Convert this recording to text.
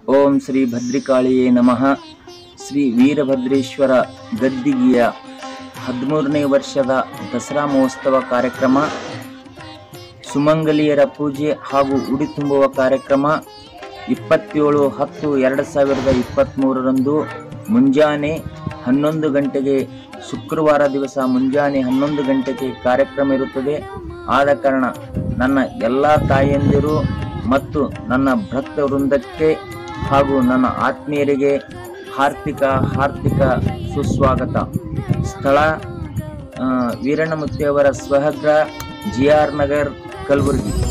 ಓಂ ಶ್ರೀ ಭದ್ರಿಕಾಳಿಯೇ ನಮಃ ಶ್ರೀ ವೀರಭದ್ರೇಶ್ವರ ಗದ್ದಿಗೆಯ ಹದಿಮೂರನೇ ವರ್ಷದ ದಸರಾ ಮಹೋತ್ಸವ ಕಾರ್ಯಕ್ರಮ ಸುಮಂಗಲಿಯರ ಪೂಜೆ ಹಾಗೂ ಉಡಿ ತುಂಬುವ ಕಾರ್ಯಕ್ರಮ ಇಪ್ಪತ್ತೇಳು ಹತ್ತು ಎರಡು ಸಾವಿರದ ಇಪ್ಪತ್ತ್ಮೂರರಂದು ಮುಂಜಾನೆ ಹನ್ನೊಂದು ಗಂಟೆಗೆ ಶುಕ್ರವಾರ ದಿವಸ ಮುಂಜಾನೆ ಹನ್ನೊಂದು ಗಂಟೆಗೆ ಕಾರ್ಯಕ್ರಮ ಇರುತ್ತದೆ ಆದ ಕಾರಣ ನನ್ನ ಎಲ್ಲ ತಾಯಂದಿರು ಮತ್ತು ನನ್ನ ಭಕ್ತ ವೃಂದಕ್ಕೆ ಹಾಗೂ ನನ್ನ ಆತ್ಮೀಯರಿಗೆ ಹಾರ್ದಿಕ ಹಾರ್ದಿಕ ಸುಸ್ವಾಗತ ಸ್ಥಳ ಆ, ವೀರಣ್ಣಮುತ್ತಿಯವರ ಸ್ವಹಗ್ರ ಜಿ ಆರ್ ನಗರ್ ಕಲಬುರಗಿ